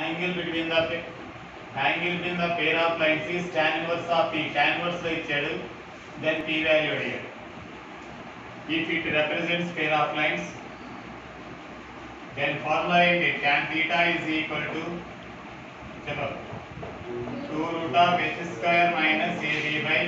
Angle between the angle between the pair of lines is tan inverse of p tan inverse లో ఇచ్చాడు then p value అడిగాడు if it represents pair of lines then formula ఏంటి tan theta is equal to చెప్పు 2 root of h square minus ab by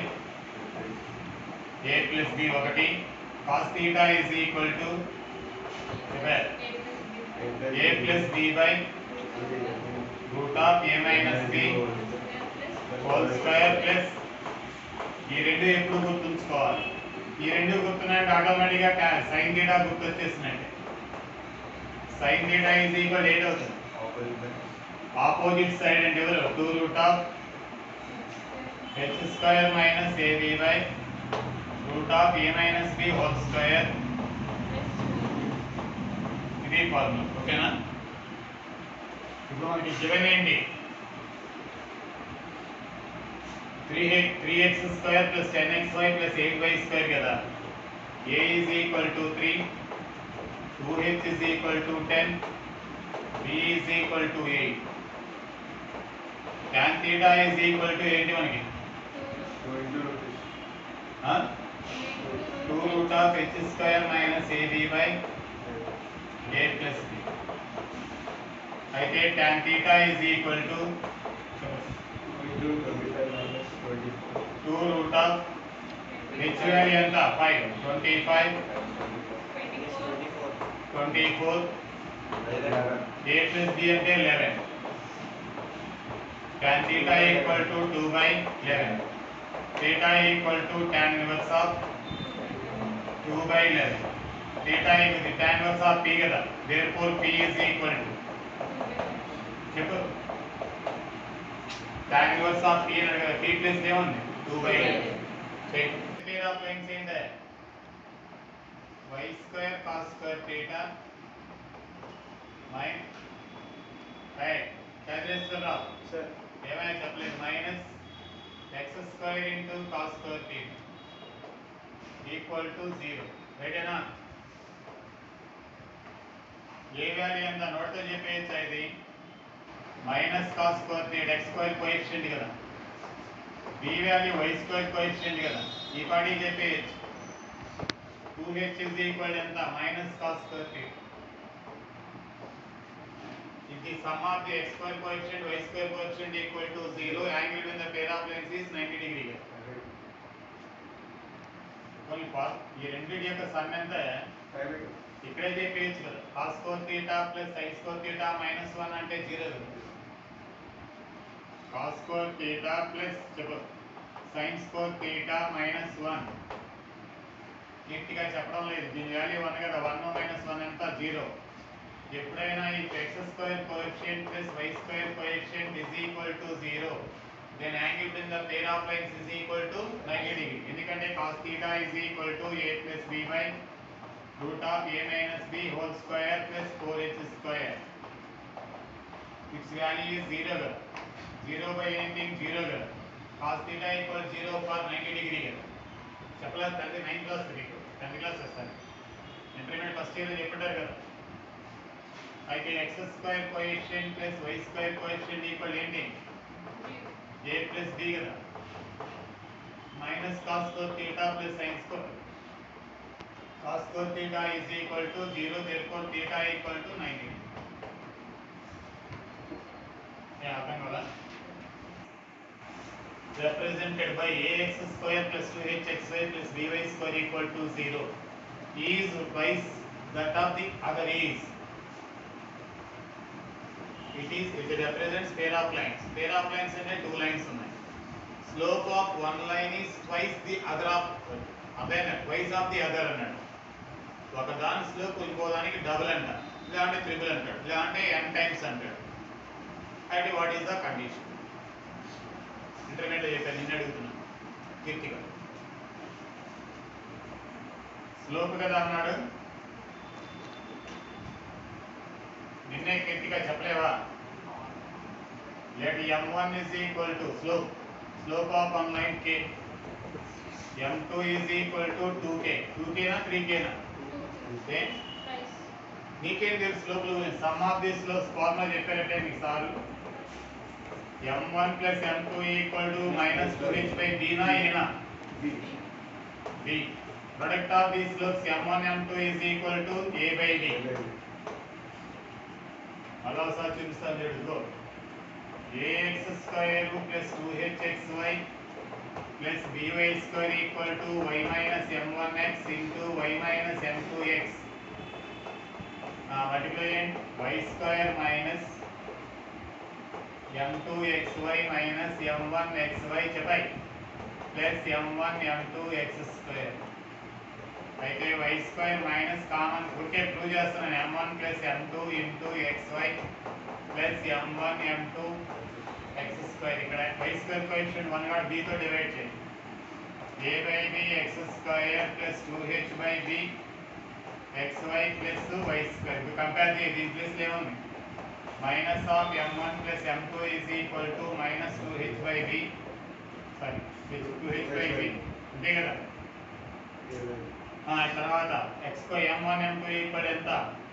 a plus b ఒకటి cos theta is equal to చెప్పు a plus b by root of a minus b whole square plus ఈ రెండు ఎప్పుడు గుర్తుంచుకోవాలి ఈ రెండు గుర్తున్నాయంటే ఆటోమేటిక్గా సైన్ థీటా గుర్తొచ్చేసినట్టే sine theta is equal eight అవుతుంది ఆపోజిట్ సైడ్ అంటే ఎవరు two root of h square minus a b by root of a minus b whole square ఇది ఫార్ములా ఓకేనా ఇప్పుడు మనకి గివెన్ ఏంటి three three x square plus ten x why plus eight y square కదా a is equal to three two h is equal to ten b is equal to eight tan theta is equal to ఏంటి మనకి two root of h square minus a b by a plus b అయితే tan theta is equal to two root of h value ఎంత five twenty five twenty four a plus b అంటే eleven tan theta equal to 2 by 11 theta equal to tan inverse of 2 by 11 theta equal to tan inverse of p కదా therefore p is equal to చెప్పు tan inverse of p అన్నాడు కదా p plus ఏముంది 2 by 11 check pair of lines ఏంటి y square cos స్క్వేర్ theta మైన్ right చదివేస్తున్నావు ఏమైనా చెప్పలేదు minus x square into cos square theta equal to zero రైటేనా ఏ వాల్యూ ఎంత నోట్తో చెప్పేయచ్చా ఇది minus cos square theta x square coefficient కదా B value y square coefficient కదా ఈ పాటి చెప్పేయచ్చు టూ హెచ్ ఇస్ ఈక్వల్ ఎంత minus cos square theta if the sum of the x square coefficient y square coefficient equal to 0 angle between the pair of lengths is 90 degree కొన్ని పా- ఈ రెండింటి యొక్క సమ్ ఎంత ఇక్కడే చెప్పేయచ్చు కదా cos square theta plus sine square theta minus one అంటే జీరో కదా కాస్ స్కోర్ థీటా ప్లస్ చెప్పు sine square theta minus one పూర్తిగా చెప్పడం లేదు దీని వాల్యూ వన్ కదా వన్ మైనస్ వన్ ఎంత జీరో ఎప్పుడైనా ఈ x square coefficient plus why square coefficient is equal to zero then angle in the pair of lines is equal to 90 degree ఎందుకంటే cos theta is equal to a plus b by root of a minus b whole square plus 4h square its value is zero కదా zero by anything zero కదా cos theta equal zero for 90 degree కదా చెప్పలేదు తండ్రి ninth class మీకు tenth class వస్తారు intermediate first year చెప్పింటారు కదా అయితే x square coefficient plus why square coefficient equal ఏంటి ఏ ప్లస్ బి కదా minus cos square theta plus sine square cos square theta is equal to zero therefore theta equal to ninety అర్థం కదా represented by ax square plus 2hxy plus by square equal to 0 is twice that of the other is it is it represents pair of lines pair of lines అంటే two lines ఉన్నాయి slope of one line is twice the other of అదే twice of the other అన్నాడు ఒక దాని slope ఇంకో దానికి double అంటారు ఇలా అంటే త్రిబుల్ అంటాడు ఇలా అంటే ఎన్ టైమ్స్ అంటాడు అయితే what is the condition intermediate చెప్పాను నిన్న అడుగుతున్నాను కీర్తిగా స్లోప్ కదా అన్నాడు నిన్నే కీర్తిగా చెప్పలేవా let m one is equal to slope slope of one line k m two is equal to two k two కేనా త్రీ కేనా నీకేం తెలుసు స్లోపుల గురించి sum of the slopes formula చెప్పారంటే మీకు sir m one plus M two equal to minus two H by బీనా ఏనా b product of the slopes M one M two is equal to a by b అలా ఒకసారి చూపిస్తాను చూడుకో a x square plus two H X why plus b y square equal to y minus m one x into y minus m two x multiply చేయండి y square minus m two x why minus m one x y చెప్పాయి plus m one ఎం two x square అయితే y square minus common ఊరికే prove చేస్తున్నాను ఎం one plus M two into x why plus m one M two x square ఇక్కడ y square coefficient one కూడా బీతో divide చేయండి a by b x square plus two H by b x why plus why square ఇప్పుడు compare చేయి దీని ప్లేస్లో ఏముంది minus of m one plus M two is equal to minus two H by b sorry two H by b అంతే కదా ఆ, తర్వాత x కో ఎం one ఎం two equal ఎంత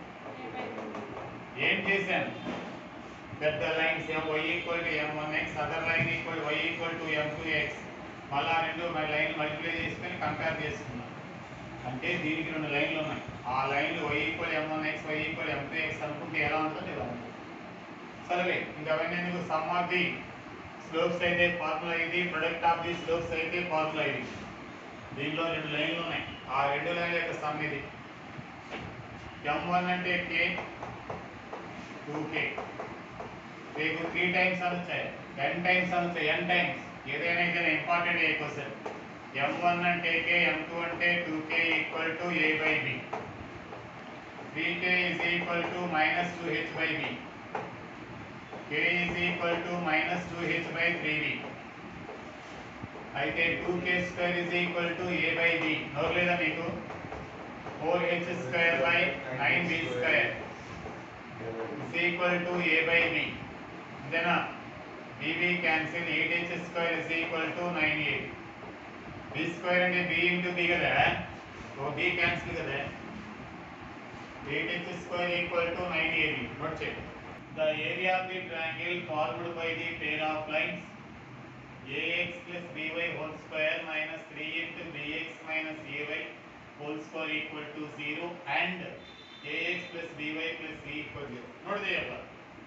ఏం చేశాను పెద్ద lines m y equal to m one x other line equal y equal to m two x మళ్ళా రెండు లైన్ మల్టిప్లై చేసుకొని కంపేర్ చేసుకున్నాం అంటే దీనికి రెండు లైన్లు ఉన్నాయి ఆ లైన్లు y equal m one x y equal m two x అనుకుంటే ఎలా ఉంటుంది ఇలా ఉంటుంది సరే ఇంకా అవన్నీ ఎందుకు సమ్ ఆఫ్ ది స్లోప్స్ అయితే ఫార్ములా ఇది ప్రొడక్ట్ ఆఫ్ ది స్లోప్స్ అయితే ఫార్ములా ఇది దీనిలో రెండు లైన్లు ఉన్నాయి ఆ రెండు లైన్ల యొక్క సమ్ ఇది ఎం వన్ అంటే కే టూ కే రేపు త్రీ టైమ్స్ అనొచ్చాయి ఎన్ టైమ్స్ అనొచ్చాయి ఎన్ టైమ్స్ ఏదైనా ఇదే important a question m one అంటే కే ఎం టూ అంటే two k equal to a by b three k is equal to minus two H by b k is equal to minus two H by three b అయితే two k square is equal to a by b నోరు లేదా మీకు four h square by nine B square is equal to a by b అంతేనా b b cancel eight h square is equal to nine a b square అంటే b into b కదా ఓ b cancel కదా eight h square equal to nine a b note చేయండి the area of the triangle formed by the pair of lines ax plus by whole square minus 3 into bx minus ay whole square equal to 0 and ax plus by plus c equal to 0. Note చేయాలి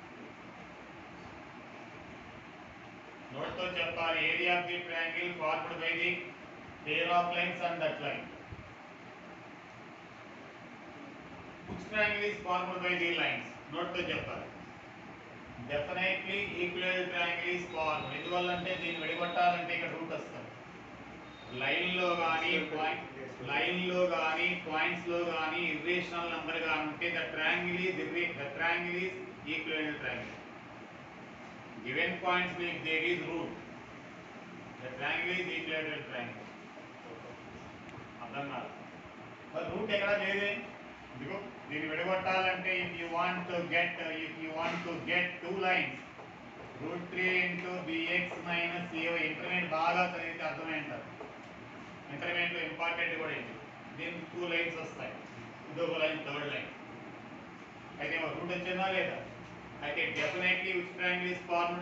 note తో చెప్పాలి area of the triangle formed by the pair of lines and that line which triangle is formed by the lines note తో చెప్పాలి definitely equal triangle is form ఎందువల్ల అంటే దీన్ని విడగొట్టాలంటే ఇక్కడ route వస్తుంది లైన్ లో కానీ పాయింట్ లైన్ లో కానీ పాయింట్స్ లో కానీ ఇర్రేషనల్ నంబర్ గా ఉంటే the triangle is the triangle is equal triangle given points make there is root the triangle is equal triangle అర్థం కాదు మరి రూట్ ఎక్కడ లేదే ఇదిగో దీన్ని విడగొట్టాలంటే if you want to get if you want to get two lines root three into b x minus a intermediate బాగా చదివితే అర్థమైంటారు ఇంటర్మీడియట్లో ఇంపార్టెంట్ కూడా ఇది దీనికి టూ లైన్స్ వస్తాయి ఇదొక లైన్ థర్డ్ లైన్ అయితే రూట్ వచ్చిందా లేదా అయితే definitely which triangle is formed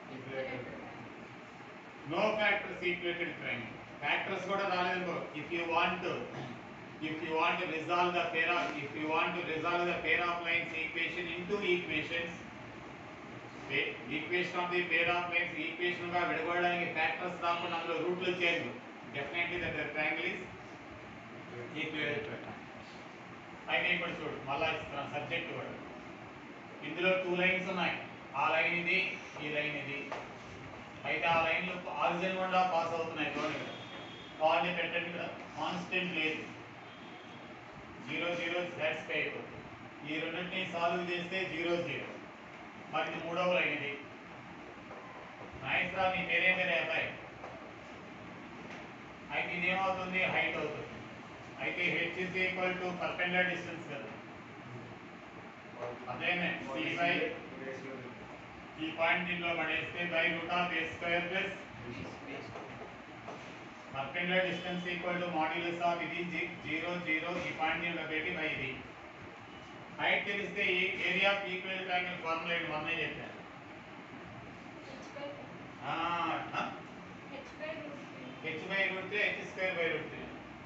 no factors equated triangle factors కూడా రాలేదు if you want if you want to resolve the pair of if you want to resolve the pair of lines equation into equations pa- equation of the pair of lines equation గా విడగొట్టడానికి factors రాకుండా అందులో రూట్లు చేరు definitely that triangle is equated అయితే ఇప్పుడు చూడు మళ్ళా ఇస్తున్నాను సబ్జెక్ట్ కూడా ఇందులో టూ లైన్స్ ఉన్నాయి ఆ లైన్ ఇది ఈ లైన్ ఇది అయితే ఆ లైన్లు ఆరిజిన్ గుండా పాస్ అవుతున్నాయి చూడండి ఇక్కడ కావాలంటే పెట్టండి ఇక్కడ కాన్స్టెంట్ లేదు జీరో జీరో సాటిస్ఫై అయిపోతుంది ఈ రెండింటిని సాల్వ్ చేస్తే జీరో జీరో మరి ఇది మూడవ లైన్ ఇది నైస్ రా నీ పేరే పేరే అబ్బాయి అయితే ఇది ఏమవుతుంది హైట్ అవుతుంది అయితే H is equal to perpendicular distance కదా అదేనే సి బై ఈ పాయింట్ దీనిలో పడేస్తే by root of A square plus perpendicular distance equal to modulus of ఇది జీరో జీరో ఈ పాయింట్ దీనిలో పెట్టి బై ఇది హైట్ తెలిస్తే ఈ area of equal triangle formula ఏంటి మొన్నే చెప్పాను ఆ, ఆ? H by root three H square by root three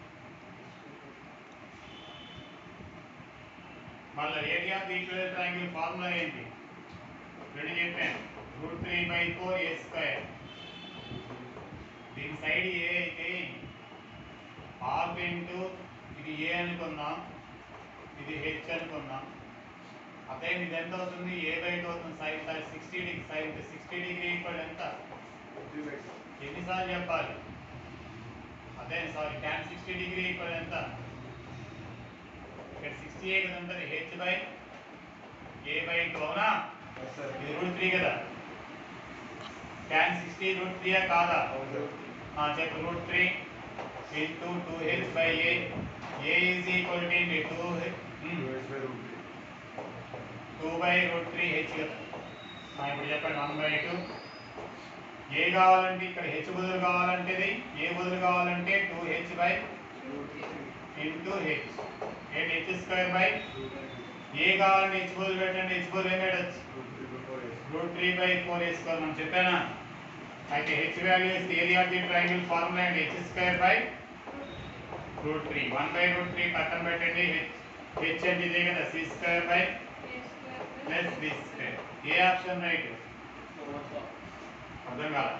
మళ్ళీ area of equal triangle formula ఏంటి రెండు చెప్పాను route three by four A square దీని సైడ్ ఏ అయితే హాఫ్ ఇంటూ ఇది ఏ అనుకుందాం ఇది హెచ్ అనుకుందాం అదే ఇది ఎంత అవుతుంది ఏ బై టూ అవుతుంది sine sixty degree sine sixty degree equal ఎంత ఎన్నిసార్లు చెప్పాలి అదే sorry tan sixty degree equal ఎంత ఇక్కడ సిక్స్టీ ఏ కదా ఉంటుంది H by A by two అవునా ఇది రూట్ త్రీ కదా ట్యాన్ సిక్స్టీ రూట్ త్రీయా కాదా ఆ, చెప్పు root three into two H by A A is equal to ఏంటి two two by root three H కదా ఆ, ఇప్పుడు చెప్పండి వన్ బై టూ ఏ కావాలంటే ఇక్కడ హెచ్ బదులు కావాలంటే ఇది ఏ బదులు కావాలంటే two H by into H ఏంటి హెచ్ స్క్వేర్ బై ఏ కావాలంటే హెచ్ బదులు పెట్టండి హెచ్ బదులు ఏం పెట్టచ్చు రూట్ త్రీ బై ఫోర్ వేసుకోవాలి మనం చెప్పానా అయితే H value is area of the triangle formula and H square by root three one by root three పక్కన పెట్టండి హెచ్ హెచ్ అంటే ఇదే కదా C square by plus B square A option right అర్థం కాల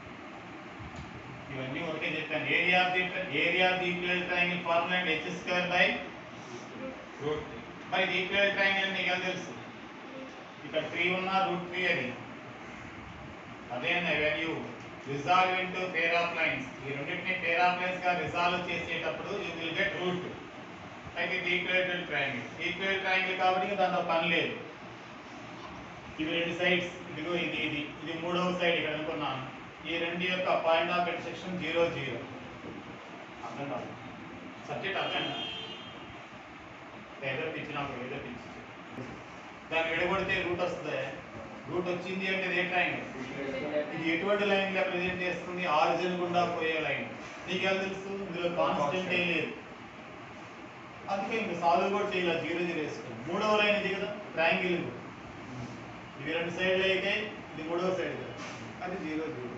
ఇవన్నీ ఒకటే చెప్పాను area of the area of the equal triangle formula and H square by root three మరి ఇది ఈక్వల్ ట్రయాంగిల్ నీకు ఎలా తెలుసు ఇక్కడ త్రీ ఉన్నా రూట్ త్రీ అది అదే when you resolve into pair of lines ఈ రెండింటిని పేర్ ఆఫ్ లైన్స్ గా రిజాల్వ్ చేసేటప్పుడు యూ విల్ గెట్ రూట్ అయితే ఇది ఈక్వేటెడ్ ట్రయాంగిల్ ఈక్వేటెడ్ ట్రయాంగిల్ కాబట్టి ఇంకా దాంట్లో పని లేదు ఇవి రెండు సైడ్స్ ఇదిగో ఇది ఇది ఇది మూడవ సైడ్ ఇక్కడ అనుకున్నాను ఈ రెండు యొక్క point of intersection zero zero అర్థం కాదు సబ్జెక్ట్ అర్థం కాదు ఏదో పిచ్చినప్పుడు ఏదో పిచ్చి దాన్ని విడగొడితే రూట్ వస్తుంది రూట్ వచ్చింది అంటే ఇది ఏ ట్రయాంగిల్ ఇది ఎటువంటి లైన్ గా ప్రెజెంట్ చేస్తుంది ఆరిజిన్ గుండా పోయే లైన్ నీకు ఎలా తెలుసు ఇందులో కాన్స్టెంట్ ఏం లేదు అందుకే ఇంక సాల్వ్ కూడా చేయలేదు జీరో జీరో వేసుకుని మూడవ లైన్ ఇది కదా ట్రయాంగిల్ ఇవి రెండు సైడ్లు అయితే ఇది మూడవ సైడ్ కదా అది జీరో జీరో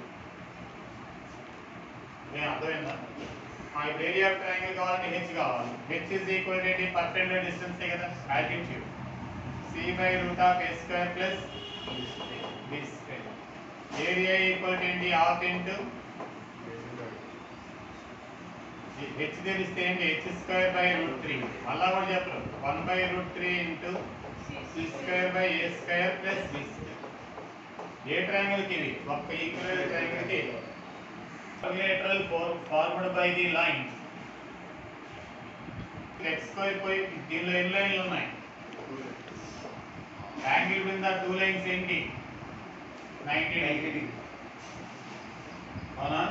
నేను అర్థమైందా ఆ ఇప్పుడు ఏరియా ఆఫ్ ట్రయాంగిల్ కావాలంటే హెచ్ కావాలి H is equal to perpendicular distance కదా altitude C by root of S square plus B square area equal to ఏంటి హాఫ్ ఇంటూ హెచ్ తెలిస్తే ఏంటి H square by root three మళ్ళా కూడా చెప్పరు one by root three into C square by A square plus B square A triangle కి ఇవి ఒక్క equal triangle కి lateral formed by the line x square పోయి దీనిలో ఎన్ని లైన్లు ఉన్నాయి యాంగిల్ మీద టూ లైన్స్ ఏంటి నైన్టీ డిగ్రీ అవునా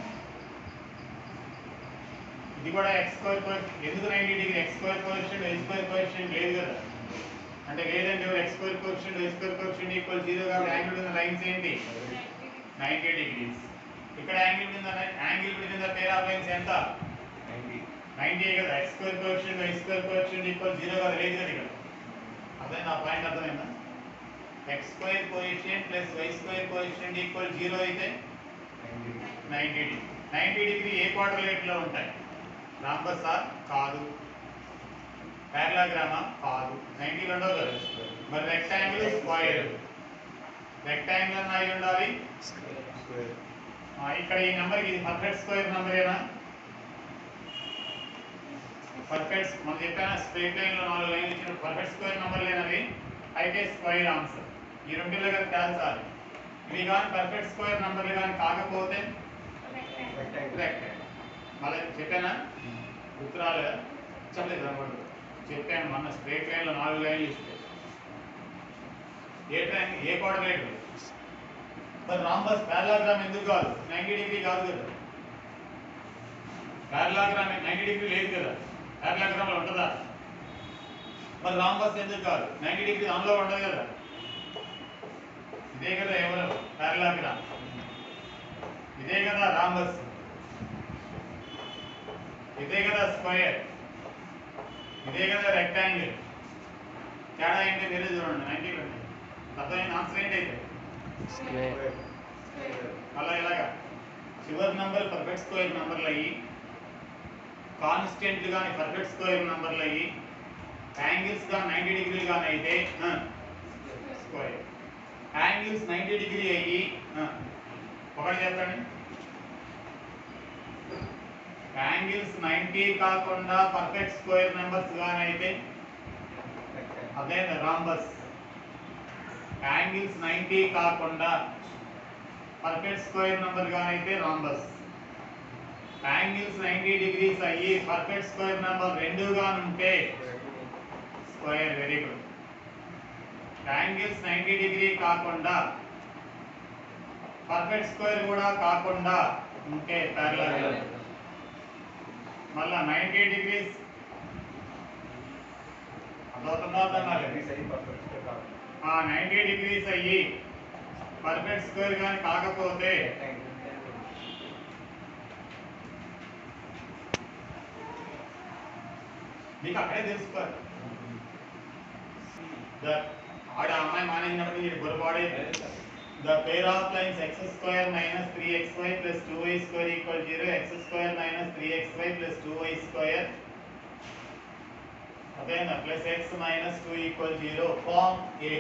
ఇది కూడా ఎక్స్ స్క్వేర్ కోఎఫిషియంట్ ఎందుకు ninety degree X square coefficient Y square coefficient లేదు కదా అంటే లేదంటే X square coefficient Y square coefficient equal zero కాబట్టి యాంగిల్ మీద లైన్స్ ఏంటి నైన్టీ డిగ్రీస్ ఇక్కడ యాంగిల్ మీద యాంగిల్ మీద పేర్ ఆఫ్ లైన్స్ ఎంత నైన్టీ కదా X square coefficient Y square coefficient equal zero కదా లేదు కదా ఇక్కడ అదే నా పాయింట్ అర్థమైందా X square coefficient plus why square coefficient equal zero అయితే ninety degree ninety degree A క్వార్టర్లేట్లో ఉంటాయి రాంబస్ ఆర్ కాదు పారలాగ్రామా కాదు నైన్టీ రెండో కదా మరి రెక్టాంగిల్ స్క్వేర్ రెక్టాంగిల్ అన్న అయి ఉండాలి ఆ, ఇక్కడ ఈ నెంబర్కి ఇది పర్ఫెక్ట్ స్క్వేర్ నెంబరేనా పర్ఫెక్ట్ మనం చెప్పాను స్ట్రైట్ లైన్ లో నాలుగు లైన్లు ఇచ్చిన పర్ఫెక్ట్ స్క్వేర్ నెంబర్ లేనవి అయితే స్క్వేర్ ఆన్సర్ ఈ రెండులో కానీ తేల్చాలి ఇవి కానీ పర్ఫెక్ట్ స్క్వేర్ నెంబర్లు కానీ కాకపోతే రెక్టాంగిల్ మళ్ళీ చెప్పానా గుర్తురాలే చెప్పలేదు అనమాట చెప్పాను మొన్న స్ట్రైట్ లైన్ లో నాలుగు లైన్లు ఇస్తే ఏ ట్రైన్ ఏ కోఆర్డినేట్ మరి రాంబస్ పారలాగ్రామ్ ఎందుకు కాదు నైన్టీ డిగ్రీ కాదు కదా పారలాగ్రామ్ నైన్టీ డిగ్రీ లేదు కదా పారలాగ్రామ్ లో ఉంటుందా మరి రాంబస్ ఎందుకు కాదు నైన్టీ డిగ్రీ దానిలో ఉండదు కదా ఇదే కదా ఎవరు పారలాగ్రామ్ ఇదే కదా రాంబస్ ఇదే కదా స్క్వేర్ ఇదే కదా రెక్టాంగిల్ తేడా ఏంటి వేరే చూడండి నైన్టీ ట్వంటీ అర్థమైన ఆన్సర్ ఏంటి అయితే స్క్వేర్ అలా ఇలాగా చివరి నంబర్ పర్ఫెక్ట్ స్క్వేర్ నంబర్లు అయ్యి కాన్స్టెంట్ కానీ పర్ఫెక్ట్ స్క్వేర్ నంబర్లు అయ్యి యాంగిల్స్ గా నైంటీ డిగ్రీలు కానీ అయితే స్క్వేర్ యాంగిల్స్ నైంటీ డిగ్రీ అయ్యి ఆ, ఒకటి చెప్పండి యాంగిల్స్ నైంటీ కాకుండా పర్ఫెక్ట్ స్క్వేర్ నెంబర్స్ కానీ అయితే అదే రాంబస్ యాంగిల్స్ నైంటీ కాకుండా పర్ఫెక్ట్ స్క్వేర్ నెంబర్ కానీ అయితే రాంబస్ యాంగిల్స్ నైంటీ డిగ్రీస్ అయ్యి పర్ఫెక్ట్ స్క్వేర్ నెంబర్ రెండుగా ఉంటే square very good angles ninety degree కాకుండా పర్ఫెక్ట్ స్క్వేర్ కూడా కాకుండా ఉంటే ప్యారలల్ మళ్ళా నైంటీ డిగ్రీస్ అర్థమవుతుందా అర్థం కాలేదు ఆ నైంటీ డిగ్రీస్ అయ్యి పర్ఫెక్ట్ స్క్వేర్ కానీ కాకపోతే మీకు అక్కడే తెలుసుకోవాలి ద ఆడ అమ్మాయి మానేసినప్పుడు మీరు పొరపాడే the pair of lines X square minus three X why plus two Y square equal zero X square minus three X why plus two Y square అదేనా plus X minus two equal zero form A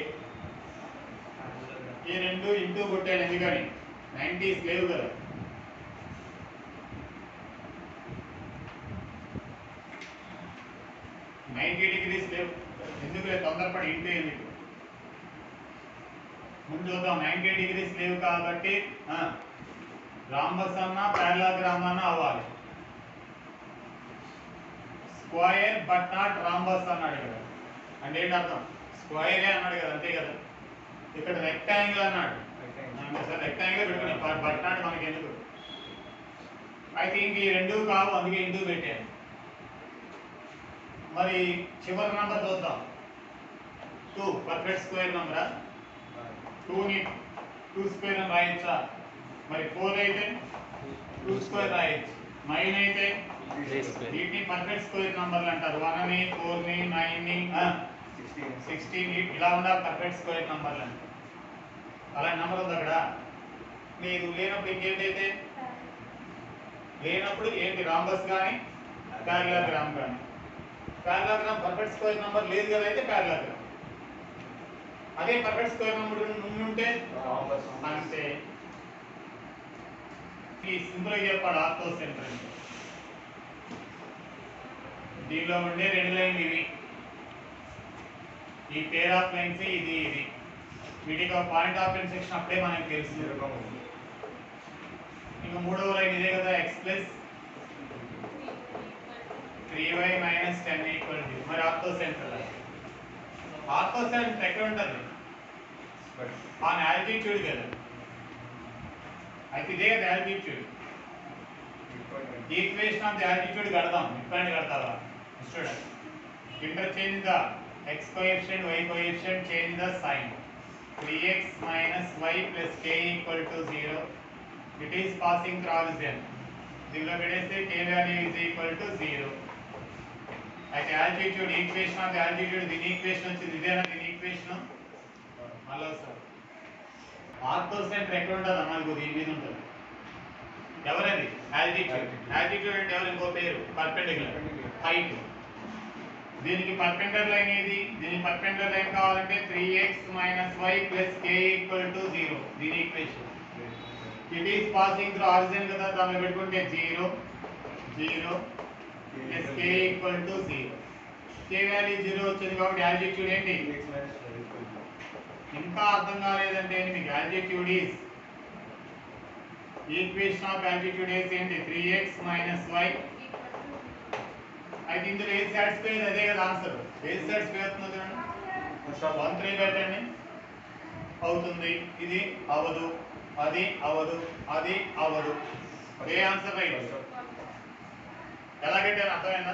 ఈ రెండు into కొట్టాను ఎందుకని nineties లేవు కదా ninety degrees లేవు ఎందుకు లేదు తొందరపడి ఇంటూ ఎందుకు ముందు చూద్దాం నైంటీ డిగ్రీస్ లేవు కాబట్టి రాంబస్ అన్న పారాగ్రామ్ అన్న అవ్వాలి స్క్వైర్ బట్ నాట్ రాంబస్ అన్నాడు కదా అంటే ఏంటి అర్థం స్క్వైరే అన్నాడు కదా అంతే కదా ఇక్కడ రెక్టాంగిల్ అన్నాడు సార్ రెక్టాంగిల్ పెట్టుకుని బట్ నాట్ మనకి ఎందుకు అయితే ఇంక ఈ రెండు కావు అందుకే ఇంటూ పెట్టాను మరి చివరి నంబర్ చూద్దాం టూ పర్ఫెక్ట్ స్క్వేర్ నంబరా టూని టూ స్క్వేర్ అని రాయొచ్చా మరి ఫోర్ అయితే టూ స్క్వేర్ రాయొచ్చు నైన్ అయితే త్రీ స్క్వేర్ వీటిని పర్ఫెక్ట్ స్క్వేర్ నంబర్లు అంటారు వన్ ని ఫోర్ ని నైన్ ని సిక్స్టీన్ ఇలా ఉండాలి పర్ఫెక్ట్ స్క్వేర్ నంబర్లు అంటే అలాంటి నంబర్ ఉంది అక్కడ మీరు లేనప్పుడు ఇంకేంటైతే లేనప్పుడు ఏంటి రాంబస్ కానీ ప్యారలాగ్రామ్ కానీ ప్యారలాగ్రామ్ పర్ఫెక్ట్ స్క్వేర్ నంబర్ లేదు కదా అయితే ప్యారలాగ్రామ్ అదే పర్ఫెక్ట్ స్క్వేర్ నంబర్ ఉంటే అంతే ఈ సింపుల్ గా చెప్పాడు ఆర్థో సెంటర్ అంటే దీనిలో ఉండే రెండు లైన్లు ఇవి ఈ పేర్ ఆఫ్ లైన్స్ ఇది ఇది వీటికి ఒక పాయింట్ ఆఫ్ ఇంటర్సెక్షన్ అప్పుడే మనకి తెలుసు ఇంకా మూడవ లైన్ ఇదే కదా X plus three Y minus ten equal to మరి ఆర్థో సెంటర్ ఆర్థో సెంటర్ ఎక్కడ ఉంటుంది ఆన్ ఆల్టిట్యూడ్ కదా అయితే ఇదే కదా altitude equation of the altitude కడదాం ఇప్పటి కడతావా student interchange the x coefficient y coefficient change the sign 3x minus y plus k equal to 0 it is passing through origin దీనిలో పెడేస్తే k value is equal to 0 అయితే altitude equation of altitude దీని equation వచ్చింది ఇదేనా దీని equation మళ్ళీ వస్తారు ortho orthocentre ఎక్కడ ఉంటుంది అన్నది దీని మీద ఉంటుంది ఎవరది ఆల్టిట్యూడ్ ఆల్టిట్యూడ్ అంటే ఎవరు ఇంకో పేరు పర్పెండిక్యులర్ హైట్ దీనికి పర్పెండర్ లైన్ ఏది దీనికి పర్పెండర్ లైన్ కావాలంటే three X minus Y plus K equal to zero దీని equation it is passing through origin కదా దాన్ని పెట్టుకుంటే zero zero plus K equal to zero K value zero వచ్చింది కాబట్టి ఆల్టిట్యూడ్ ఏంటి ఇంకా అర్థం కాలేదంటే ఏంటి మీకు altitude is equation of altitude is ఏంటి త్రీ ఎక్స్ మైనస్ వై అయితే ఇందులో ఏది సాటిస్ఫై అదే కదా ఆన్సర్ ఏది సాటిస్ఫై అవుతుంది చూడండి వన్ త్రీ పెట్టండి అవుతుంది ఇది అవదు అది అవదు అది అవదు ఏ ఆన్సర్ రైట్ ఎలా కట్టాను అర్థమైందా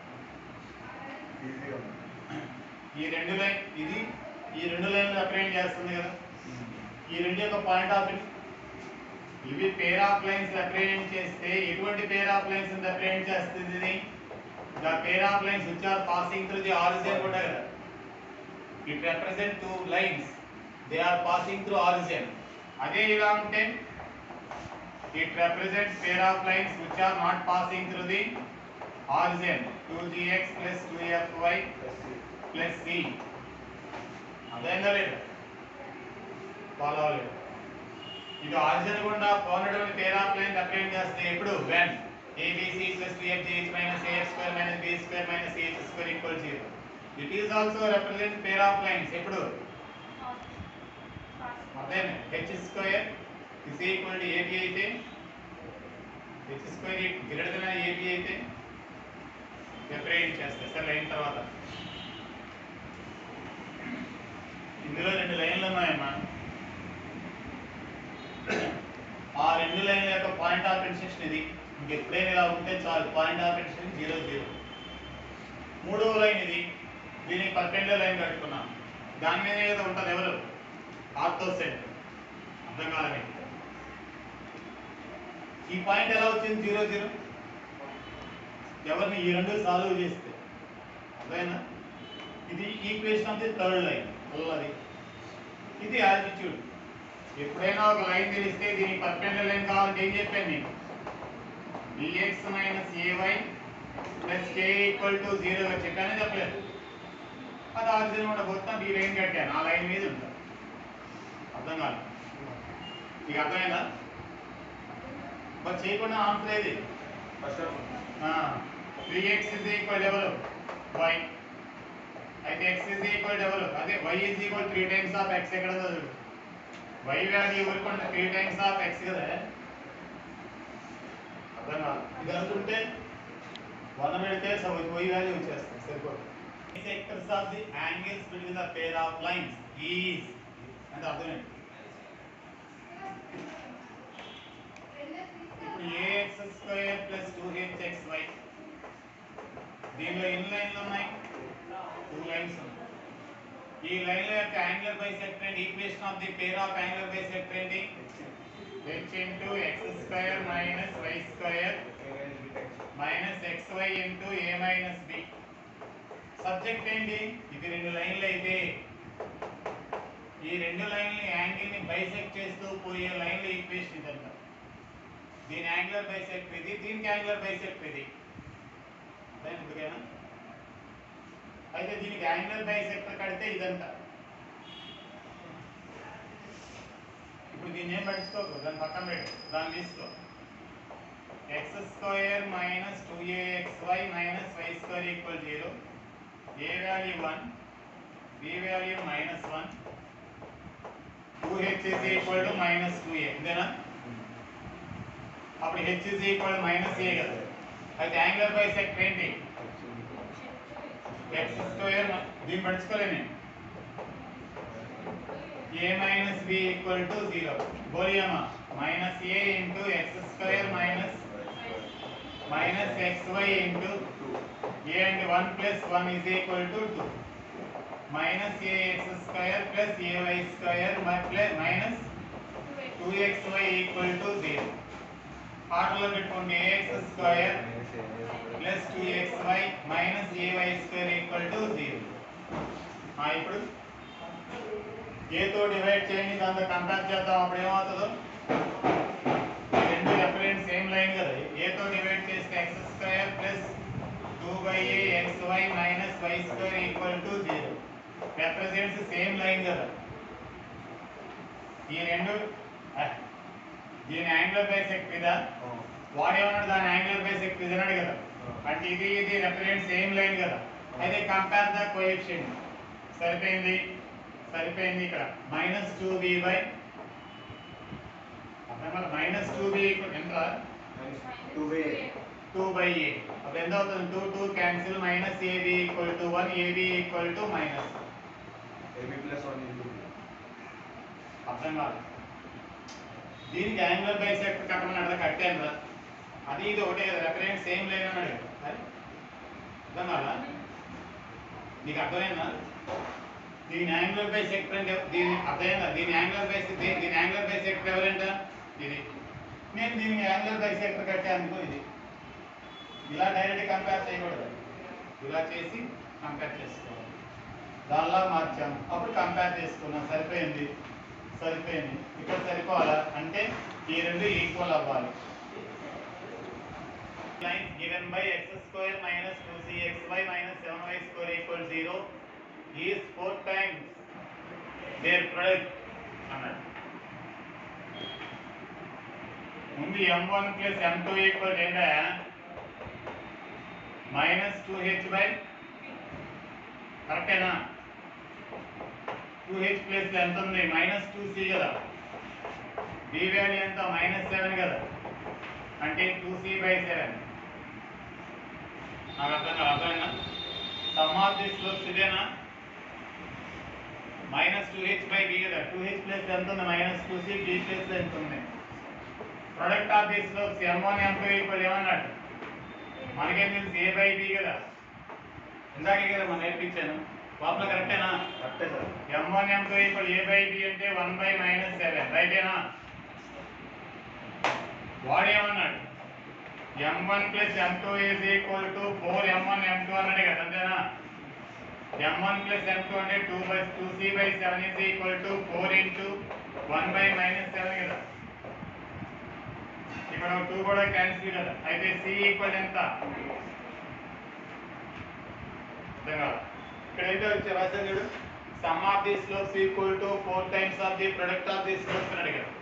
ఈ రెండు లైన్ ఇది ఈ రెండు లైన్లు రిప్రజెంట్ చేస్తుంది కదా ఈ రెండు యొక్క పాయింట్ ఆఫ్ ఇవి పేర్ ఆఫ్ లైన్స్ రిప్రజెంట్ చేస్తే ఎటువంటి పేర్ ఆఫ్ లైన్స్ రిప్రజెంట్ చేస్తుంది ఇది the pair of lines which are passing through the origin కూడా కదా it represent two lines they are passing through origin అదే ఇలా ఉంటే it represents pair of lines which are not passing through the origin 2gx plus 2fy plus c అదేందా లేదు follow అవ్వలేదు ఇది ఆరిజిన్ గుండా పోనటువంటి పేర్ ఆఫ్ లైన్ రిప్రజెంట్ చేస్తే ఎప్పుడు when abc plus 2fgh minus ax square minus b square minus ch square equals 0 it is also represent pair of lines ఎప్పుడు అదే h square is equal to ab అయితే h square greater than ab అయితే represent చేస్తే సరే అయిన తర్వాత ఇందులో రెండు లైన్లు ఉన్నాయమ్మా ఆ రెండు లైన్ల యొక్క పాయింట్ ఆఫ్ ఇంటర్సెక్షన్ ఇది ఇంక ఎప్పుడైనా ఇలా ఉంటే చాలు point of intersection zero zero మూడవ లైన్ ఇది దీనికి పర్పెండిక్యులర్ లైన్ కట్టుకున్నాం దాని మీద ఏదో ఉంటుంది ఎవరు ఆర్థో సెట్ అర్థం కాదని ఈ పాయింట్ ఎలా వచ్చింది జీరో జీరో ఎవరిని ఈ రెండు సాల్వ్ చేస్తే అర్థమైనా ఇది equation of the third line అది ఇది ఆల్టిట్యూడ్ ఎప్పుడైనా ఒక లైన్ తెలిస్తే దీనికి పర్పెండిక్యులర్ లైన్ కావాలంటే ఏం చెప్పాను నేను dx minus ay plus k equal to zero చెప్పానే చెప్పలేదు అది ఆరిజిన్ కూడా మొత్తం ఈ లైన్ కట్టాను ఆ లైన్ మీద ఉంటా అర్థం కాదు మీకు అర్థమైందా మరి చేయకుండా ఆన్సర్ ఏది త్రీ ఎక్స్ ఇస్ ఈక్వల్ ఎవరు వై అయితే ఎక్స్ ఇస్ ఈక్వల్ ఎవరు అదే Y is equal three times of X ఎక్కడ ఉందో చూడు వై వాల్యూ ఊరుకుంటే త్రీ టైమ్స్ ఆఫ్ ఎక్స్ కదా అర్థం కాదు ఇది అనుకుంటే వన్ పెడితే సపోజ్ వై వాల్యూ వచ్చేస్తుంది సరిపోదు sectors of the angles between the pair of lines is అంటే అర్థం ఏంటి ఇప్పుడు A X square plus two H X Y దీనిలో ఎన్ని లైన్లు ఉన్నాయి టూ లైన్స్ ఉన్నాయి ఈ లైన్ల యొక్క angular bisector and equation of the pair of angular bisector ఏంటి h into X square minus Y square minus X Y into A minus B subject ఏంటి ఇది రెండు లైన్లు అయితే ఈ రెండు లైన్ల యాంగిల్ ని బైసెక్ట్ చేస్తూ పోయే లైన్ల ఈక్వేషన్ ఇదంతా దీని యాంగులర్ బైసెక్టర్ ఇది దీనికి యాంగులర్ బైసెక్టర్ ఇది అర్థమైంది ఇప్పటికైనా అయితే దీనికి యాంగులర్ బైసెక్టర్ కడితే ఇదంతా ఇప్పుడు దీన్ని ఏం పట్టించుకోకు దాని పక్కన పెట్టు దాన్ని తీసుకో X square minus two A X Y minus Y square equal zero A value one B value minus one two H is equal to minus two A అంతేనా అప్పుడు H is equal minus A కదా అయితే angular bisector ఏంటి X square దీన్ని పట్టించుకోలే నేను a minus b equal to 0 बोलिएमा minus a into x square minus minus xy into a and 1 plus 1 is equal to 2 minus ax square plus ay square mi- plus minus 2xy equal to 0 ఆటలో పెట్టుకోండి ax square plus 2xy minus ay square equal to 0 ఆ, ఇప్పుడు ఏ తో divide చేయండి దాంతో compare చేద్దాం అప్పుడు ఏమవుతుందో ఈ రెండు రెఫరెన్స్ సేమ్ లైన్ కదా ఏ తో డివైడ్ చేస్తే X square plus two by A X why minus Y square equal to zero represents same line కదా ఈ రెండు ఆ, దీని యాంగులర్ బైసెక్ట్ ఇదా వాడేమన్నాడు దాని యాంగులర్ బైసెక్ట్ ఇది అన్నాడు కదా అంటే ఇది ఇది రెప్రజెంట్ సేమ్ లైన్ కదా అయితే కంపేర్ ద కోఎఫిషియంట్ సరిపోయింది సరిపోయింది ఇక్కడ minus two B by minus two B ఎంత టూ బై ఏ అప్పుడు ఎంత అవుతుంది two two cancel minus A B equal to one A B equal to minus అర్థం కాదు దీనికి యాంగులర్ బైసెక్టర్ కట్టమని అట్లా కట్టాను రా అది ఇది ఒకటే కదా రెఫరెన్స్ సేమ్ లైన్ అన్నాడు అది అర్థం కాదా నీకు అర్థమైందా దీని యాంగులర్ బైసెక్టర్ అంటే దీని అర్థమైందా దీని యాంగులర్ బైసెక్టర్ దీని యాంగులర్ బైసెక్టర్ ఎవరంట ఇది నేను దీనికి యాంగులర్ బైసెక్టర్ కట్టాను ఇది ఇలా డైరెక్ట్ కంపేర్ చేయకూడదు ఇలా చేసి కంపేర్ చేసుకోవాలి దానిలా మార్చాము అప్పుడు కంపేర్ చేసుకున్నాం సరిపోయింది సరిపోయింది ఇక్కడ సరిపోవాలా అంటే ఈ రెండు ఈక్వల్ అవ్వాలి lines given by x square minus 2cxy minus 7y square equal 0 is 4 times their product అన్నాడు ముందు m1 ప్లస్ m2 ఈక్వల్ ఏంటా మైనస్ టూ హెచ్ బై కరెక్టేనా టూ హెచ్ ప్లస్ ఎంత ఉంది మైనస్ టూ సి కదా బి వాల్యూ ఎంత minus seven కదా అంటే టూ సి బై సెవెన్ నాకు అర్థం కాదు అర్థమైనా సమ్ ఆఫ్ ది స్లోప్స్ ఇదేనా minus two H by B కదా టూ హెచ్ ప్లస్ ఎంత ఉంది minus two C B plus ఎంత ఉంది product of the slopes M one M two equal ఏమన్నాడు మనకేం తెలుసు ఏ బై బి కదా ఇందాకే కదా మనం నేర్పించాను లోపల కరెక్టేనా కరెక్టే sir M one M two equal A by B అంటే వన్ బై మైనస్ సెవెన్ రైటేనా వాడేమన్నాడు M one plus M two is equal to four M one M two అన్నాడు కదా అంతేనా ఎం వన్ ప్లస్ ఎం టూ అంటే two by two C by seven is equal to four into one by minus seven కదా ఇక్కడ two కూడా cancel కదా అయితే C equal ఎంత అర్థం కాదా? ఇక్కడైతే వచ్చే రాశాను చూడు sum of the slopes equal to four times of the product of the slopes అన్నాడు కదా